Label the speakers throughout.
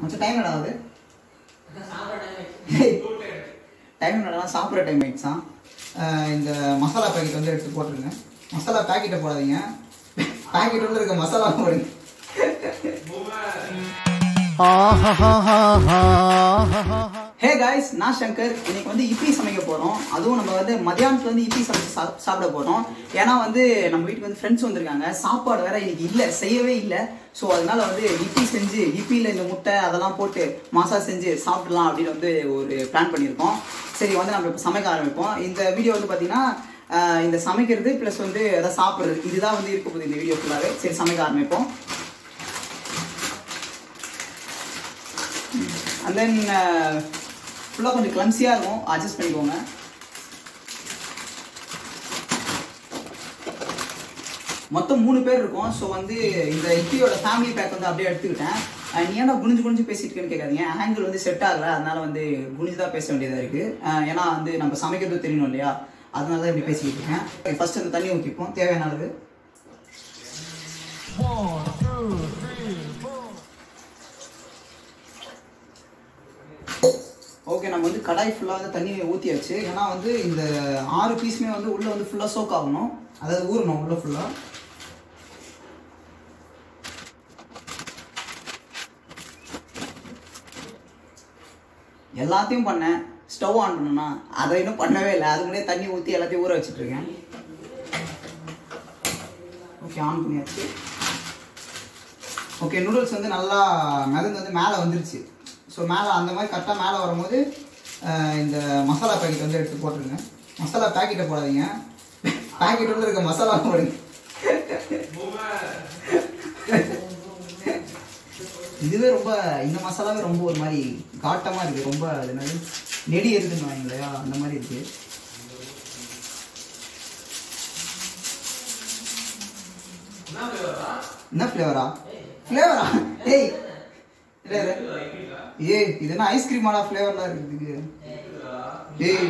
Speaker 1: கொஞ்சம் டைம் ஆகுது டைம் என்னடா சாப்பிட்ற டைம் ஆயிடுச்சான் அஹ் இந்த மசாலா பாக்கெட் வந்து எடுத்து போட்டுருங்க மசாலா பாக்கெட்டை போடாதீங்க பாக்கெட் உள்ள இருக்க மசாலா போடுங்க ஹே காய்ஸ் நான் சங்கர் இன்னைக்கு வந்து இட்லி சமைக்க போகிறோம் அதுவும் நம்ம வந்து மதியானத்துல வந்து இட்லி சமைச்சு சாப் சாப்பிட போகிறோம் ஏன்னா வந்து நம்ம வீட்டுக்கு வந்து ஃப்ரெண்ட்ஸ் வந்திருக்காங்க சாப்பாடு வேற இன்னைக்கு இல்லை செய்யவே இல்லை ஸோ அதனால வந்து இட்லி செஞ்சு இட்லியில் இந்த முட்டை அதெல்லாம் போட்டு மாசா செஞ்சு சாப்பிடலாம் அப்படின்னு வந்து ஒரு பிளான் பண்ணியிருக்கோம் சரி வந்து நம்ம இப்போ சமைக்க ஆரம்பிப்போம் இந்த வீடியோ வந்து பார்த்தீங்கன்னா ஆஹ் இந்த சமைக்கிறது ப்ளஸ் வந்து அதை சாப்பிட்றது இதுதான் வந்து இருக்க போகுது இந்த வீடியோ ஃபுல்லாகவே சரி சமைக்க ஆரம்பிப்போம் அண்ட் தென் ஃபுல்லாக கொஞ்சம் கிளம்ஸியாக இருக்கும் அட்ஜஸ்ட் பண்ணிக்கோங்க மொத்தம் மூணு பேர் இருக்கோம் ஸோ வந்து இந்த இட்லியோட ஃபேமிலி பேக் வந்து அப்படியே எடுத்துக்கிட்டேன் அஹ் நீ ஏன்னா குனிஞ்சு குனிஞ்சு பேசிட்டு இருக்கேன்னு கேட்காதீங்க ஆங்கிள் வந்து செட் ஆகல அதனால வந்து குனிஞ்சு தான் பேச வேண்டியதாக இருக்கு அஹ் ஏன்னா வந்து நம்ம சமைக்கிறது தெரியணும் இல்லையா அதனால தான் இப்படி பேசிக்கிட்டு இருக்கேன் ஃபர்ஸ்ட் அந்த தண்ணி ஊற்றிப்போம் தேவையான அளவு ஓகே நம்ம வந்து கடாய் ஃபுல்லாக வந்து தண்ணி ஊற்றியாச்சு ஏன்னா வந்து இந்த ஆறு பீஸுமே வந்து உள்ளே வந்து ஃபுல்லாக சோக் ஆகணும் அதாவது ஊறணும் உள்ளே ஃபுல்லாக எல்லாத்தையும் பண்ணேன் ஸ்டவ் ஆன் பண்ணனா அதை இன்னும் பண்ணவே இல்லை அது முன்னாடியே தண்ணி ஊற்றி எல்லாத்தையும் ஊற வச்சுட்டு இருக்கேன் ஓகே ஆன் பண்ணியாச்சு ஓகே நூடுல்ஸ் வந்து நல்லா மிதந்து வந்து மேலே வந்துருச்சு ஸோ மேலே அந்த மாதிரி கரெக்டாக மேலே வரும்போது அஹ், இந்த மசாலா பாக்கெட் வந்து எடுத்து போட்டுருங்க மசாலா பாக்கெட்டை போடாதீங்க பாக்கெட் உள்ள இருக்க மசாலா போடுங்க இதுவே ரொம்ப இந்த மசாலாவே ரொம்ப ஒரு மாதிரி காட்டமாக இருக்குது ரொம்ப அது என்னது நெடி இருக்குன்னு இல்லையா அந்த மாதிரி இருக்குது என்ன ஃப்ளேவரா ஃப்ளேவரா ஏய் இல்ல, இல்ல. ஏய் இது என்ன ஐஸ்கிரீமாடா ஃப்ளேவர்லாம் இருக்குது ஏய்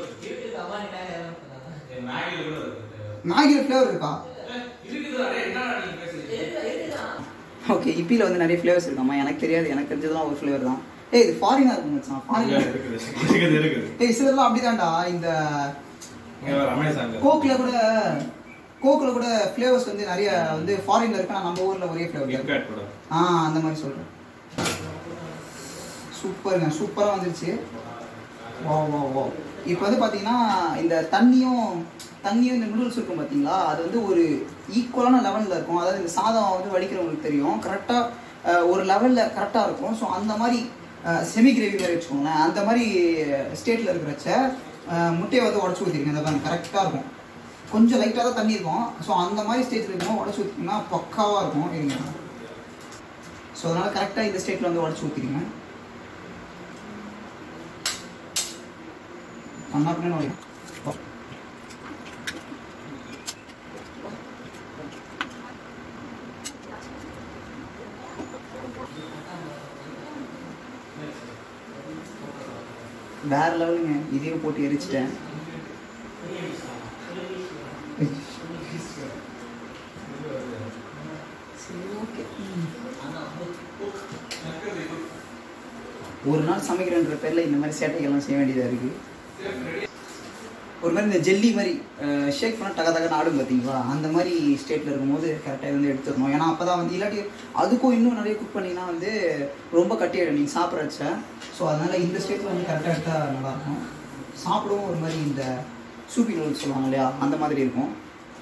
Speaker 1: மேகியில் ஃப்ளேவர் இருக்கா ஓகே இப்பியில் வந்து நிறைய ஃப்ளேவர்ஸ் இருக்காமா எனக்கு தெரியாது எனக்கு தெரிஞ்சதெல்லாம் ஒரு ஃப்ளேவர் தான் ஏய் இது ஃபாரினாக இருக்கு மச்சான் ஃபாரின்
Speaker 2: இருக்குது இருக்குது
Speaker 1: ஏய் சிலர்லாம் அப்படிதான்டா இந்த
Speaker 2: இங்க வர அமேசான்
Speaker 1: கோக்ல கூட கோக்ல கூட ஃப்ளேவர்ஸ் வந்து நிறைய வந்து ஃபாரின்ல இருக்கு ஆனா நம்ம ஊர்ல ஒரே ஃப்ளேவர் இருக்கு
Speaker 2: கிட்கேட் கூட
Speaker 1: ஆ அந்த மாதிரி சொல்றேன் சூப்பருங்க சூப்பரா வந்துருச்சு வா வா வா இப்போ வந்து பாத்தீங்கன்னா இந்த தண்ணியும் தண்ணியும் இந்த நூடுல்ஸ் இருக்கும் பாத்தீங்களா அது வந்து ஒரு ஈக்குவலான லெவலில் இருக்கும் அதாவது இந்த சாதம் வந்து வடிக்கிறவங்களுக்கு தெரியும் கரெக்டாக ஒரு லெவலில் கரெக்டாக இருக்கும் ஸோ அந்த மாதிரி செமி கிரேவி மாதிரி வச்சுக்கோங்களேன் அந்த மாதிரி ஸ்டேட்டில் இருக்கிறச்ச அஹ், முட்டையை வந்து உடச்சி ஊற்றிருக்கேன் இந்த பாருங்க கரெக்டாக இருக்கும் கொஞ்சம் லைட்டாக தான் தண்ணி இருக்கும் ஸோ அந்த மாதிரி ஸ்டேஜில் இருக்கும்போது உடச்சி ஊற்றிங்கன்னா பக்காவாக இருக்கும் இருங்க ஸோ அதனால் கரெக்டாக இந்த ஸ்டேட்டில் வந்து உடச்சி ஊற்றிருங்க பண்ணா பண்ணு நோய் வேற லெவலுங்க இதையும் போட்டு எரிச்சிட்டேன் சரி ஓகே ஒரு நாள் சமைக்கிறேன்ற பேர்ல இந்த மாதிரி சேட்டைகள்லாம் செய்ய வேண்டியதா இருக்கு ஒரு மாதிரி இந்த ஜெல்லி மாதிரி ஷேக் பண்ண டக டகன்னு ஆடும் பார்த்தீங்களா அந்த மாதிரி ஸ்டேட்டில் இருக்கும்போது கரெக்டாக வந்து எடுத்துடணும் ஏன்னா அப்போ தான் வந்து இல்லாட்டி அதுக்கும் இன்னும் நிறைய குக் பண்ணினா வந்து ரொம்ப கட்டியாயிடும் நீங்கள் சாப்பிட்றச்ச ஸோ அதனால் இந்த ஸ்டேட்டில் வந்து கரெக்டாக எடுத்தால் நல்லாயிருக்கும் சாப்பிடவும் ஒரு மாதிரி இந்த சூப்பி நூல்ஸ் சொல்லுவாங்க இல்லையா அந்த மாதிரி இருக்கும்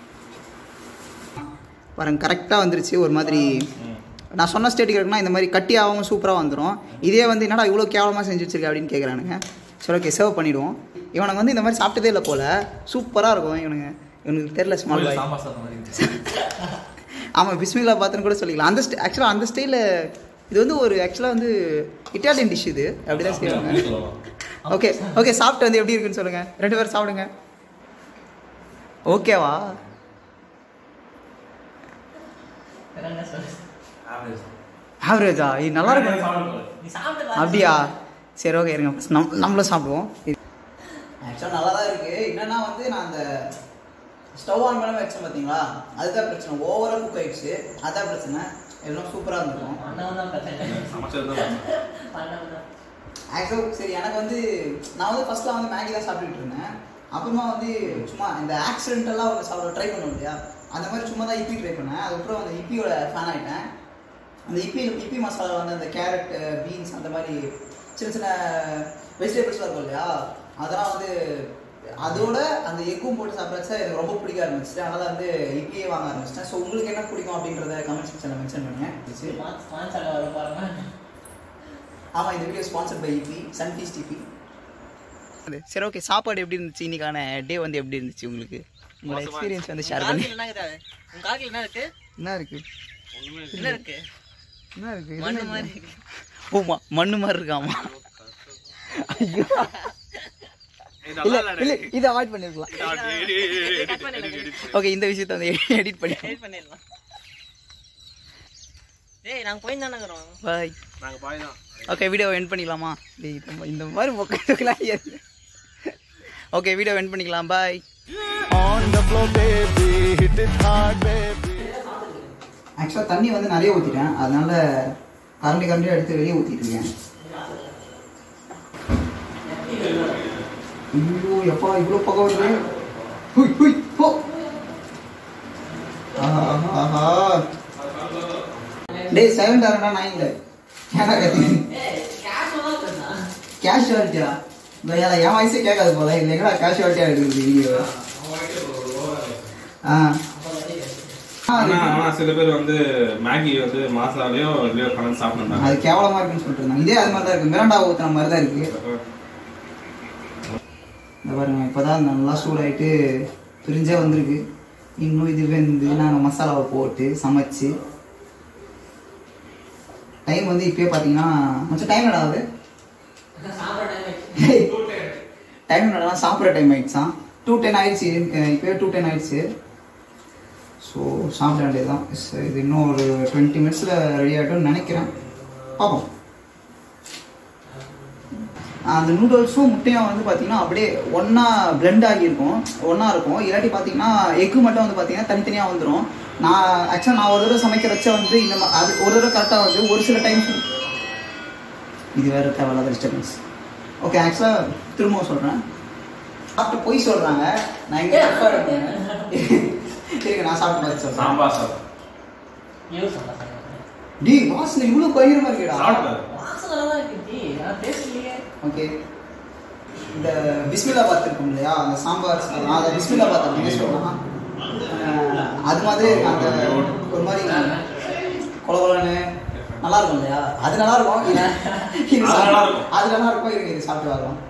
Speaker 1: பாருங்க கரெக்டாக வந்துருச்சு ஒரு மாதிரி நான் சொன்ன ஸ்டேட்டுக்கு இருக்குன்னா இந்த மாதிரி கட்டியாகவும் சூப்பராக வந்துடும் இதே வந்து என்னடா இவ்வளோ கேவலமாக செஞ்சு வச்சிருக்க அப்படின்னு கேட்குறானுங்க சரி ஓகே சர்வ் பண்ணிவிடுவோம் இவனுங்க வந்து இந்த மாதிரி சாப்பிட்டதே இல்லை போல் சூப்பராக இருக்கும் இவனுங்க இவனுக்கு தெரில ஸ்மால் பாய்
Speaker 2: சாம்பார் சாதம் மாதிரி இருந்துச்சு
Speaker 1: ஆமாம் பிஸ்மில்லா பார்த்துன்னு கூட சொல்லிக்கலாம் அந்த ஸ்டே ஆக்சுவலாக அந்த ஸ்டைலில் இது வந்து ஒரு ஆக்சுவலாக வந்து இட்டாலியன் டிஷ் இது அப்படி தான் செய்வாங்க
Speaker 2: சொல்லலாம்.
Speaker 1: ஓகே ஓகே சாப்பிட்டு வந்து எப்படி இருக்குன்னு சொல்லுங்கள் ரெண்டு பேரும் சாப்பிடுங்க ஓகேவா
Speaker 2: Average.
Speaker 1: ஆவரேஜா இது நல்லா இருக்கும்
Speaker 2: சாப்பிடு.
Speaker 1: அப்படியா சரி ஓகே இருங்க first நம் நம்மளும் சாப்பிடுவோம் ஆக்சுவலாக நல்லா தான் இருக்குது என்னன்னா வந்து நான் அந்த ஸ்டவ் ஆன் பண்ண வச்சேன் பார்த்தீங்களா அதுதான் பிரச்சனை ஓவராக குக் ஆயிடுச்சு அதான் பிரச்சனை எல்லாம் சூப்பராக இருந்திருக்கும்
Speaker 2: சமைச்சது தான்
Speaker 1: ஆக்சுவலாக சரி எனக்கு வந்து நான் வந்து ஃபர்ஸ்ட்லாம் வந்து மேகி தான் சாப்பிட்டுட்டு இருந்தேன் அப்புறமா வந்து சும்மா இந்த ஆக்சிடென்டெல்லாம் ஒன்று சாப்பிட ட்ரை பண்ணுவோம் இல்லையா அந்த மாதிரி சும்மா தான் இப்பி ட்ரை பண்ணேன் அதுக்கப்புறம் அந்த இப்பியோட ஃபேன் ஆகிட்டேன் அந்த இப்பி இப்பி மசாலா வந்து அந்த கேரட் பீன்ஸ் அந்த மாதிரி சின்ன சின்ன வெஜிடபிள்ஸ்லாம் இருக்கும் இல்லையா அதெல்லாம் வந்து அதோட அந்த எக்கும் போட்டு சாப்பிட்றச்ச எனக்கு ரொம்ப பிடிக்க ஆரம்பிச்சிட்டு அதனால வந்து இப்பியே வாங்க ஆரம்பிச்சிட்டேன் ஸோ உங்களுக்கு என்ன பிடிக்கும் அப்படின்றத கமெண்ட் செக்ஷனில் மென்ஷன் பண்ணுங்க ஆமாம் இந்த வீடியோ ஸ்பான்சர்ட் பை இபி சன்ஃபீஸ் டிபி சரி ஓகே சாப்பாடு எப்படி இருந்துச்சு இன்னைக்கான டே வந்து எப்படி இருந்துச்சு உங்களுக்கு உங்களோட எக்ஸ்பீரியன்ஸ் வந்து ஷேர் பண்ணி
Speaker 3: என்ன இருக்கு
Speaker 1: என்ன இருக்கு
Speaker 3: என்ன இருக்கு
Speaker 1: என்ன இருக்கு
Speaker 3: மண்ணு மாதிரி இருக்கு.
Speaker 1: ஓமா மண்ணு மாதிரி இருக்காமா ஐயோ இல்ல இல்ல இதை அவாய்ட் பண்ணிருக்கலாம்
Speaker 3: Cut பண்ணிடலாம்.
Speaker 1: ஓகே இந்த விஷயத்தை வந்து எடிட் பண்ணி
Speaker 3: Edit பண்ணிடலாம். டேய் நாங்க போய் தானே
Speaker 1: பாய்
Speaker 2: நாங்க பாய் தான்
Speaker 1: ஓகே வீடியோ எண்ட் பண்ணிக்கலாமா டேய் இந்த- இந்த மாதிரி மொக்கலாம் ஓகே வீடியோ எண்ட் பண்ணிக்கலாம் பாய் ஆக்சுவலாக தண்ணி வந்து நிறைய ஊற்றிட்டேன் அதனால கரண்டி கரண்டி எடுத்து வெளியே ஊற்றிட்டு இருக்கேன் ஐயோ எப்பா இவ்வளோ பக்கம் வருது ஹுய் ஹுய் போ ஆஹா ஆஹா, ஆஹா டேய் செவன் தரண்டா நைன்ல ஏன்டா கத்தி கேஷுவாலிட்டியா வேற என் வயசே கேட்காது போல இல்லை எங்கடா கேஷுவாலிட்டியா இருக்குது வீடியோ ஆ ஆ,
Speaker 2: ஆனா ஆனா சில பேர் வந்து மேகி வந்து மாசாலையோ இதுலயோ கலந்து சாப்பிடுறாங்க
Speaker 1: அது கேவலமா இருக்குன்னு சொல்லிட்டு இருந்தாங்க இதே அது மாதிரி தான் இருக்கு மிராண்டா ஊத்துன மாதிரி தான் இருக்கு இந்த பாருங்க இப்போதான் நல்லா சூடாயிட்டு பிரிஞ்சே வந்திருக்கு இன்னும் இது வெந்து நாங்கள் மசாலாவை போட்டு சமைச்சு டைம் வந்து இப்பயே பார்த்தீங்கன்னா மச்சம் டைம் என்ன ஆகுது டைம் என்னடா சாப்பிட்ற டைம் ஆயிடுச்சான் டூ டென் ஆயிடுச்சு அஹ் இப்பயே டூ டென் ஆயிடுச்சு ஸோ சாப்பிட வேண்டியதுதான் சரி, இது இன்னும் ஒரு டுவெண்ட்டி மினிட்ஸில் ரெடி ஆகிட்டும்னு நினைக்கிறேன் பார்ப்போம் அந்த நூடுல்ஸும் முட்டையும் வந்து பார்த்தீங்கன்னா அப்படியே ஒன்றா blend ஆகியிருக்கும் ஒன்றா இருக்கும் இல்லாட்டி பார்த்தீங்கன்னா எக்கு மட்டும் வந்து பார்த்தீங்கன்னா தனித்தனியாக வந்துடும் நான் ஆக்சுவலாக நான் ஒரு தடவை சமைக்கிறச்ச வந்து இந்த மா- அது ஒரு தடவை கரெக்டாக வந்து ஒரு சில டைம்ஸ் இது வேறு தேவையில்லாத டிஸ்டர்பன்ஸ் ஓகே ஆக்சுவலாக திரும்பவும் சொல்கிறேன் சாப்பிட்டு பொய் சொல்கிறாங்க நான் இங்கே தப்பாக இருக்கேன் சரி நான் சாப்பிட்டு பார்த்து சொல்கிறேன்
Speaker 2: சாம்பார் சார்
Speaker 3: யூஸ் பண்ணலாம்
Speaker 1: டி வாசனை இவ்வளோ பயங்கரமாக இருக்கேடா
Speaker 2: சாப்பிட்டாரு
Speaker 3: வாசனை தான் இருக்கு ஜி நான் பேசலையே
Speaker 1: ஓகே இந்த பிஸ்மில்லா பாத் இருக்கும் இல்லையா அந்த சாம்பார் சாதம் அதை பிஸ்மில்லா பாத் அப்படின்னு சொல்லலாம் அஹ் அது மாதிரி இருக்கு அந்த ஒரு மாதிரி கொலகொலன்னு நல்லா இருக்கும் இல்லையா அது நல்லா இருக்கும் இது இது
Speaker 2: அது நல்லா
Speaker 1: சாப்பிட்டு-
Speaker 2: இருக்கும்.
Speaker 1: அது நல்லா இருக்கும் இருங்க இது சாப்பிட்டு வரலாம்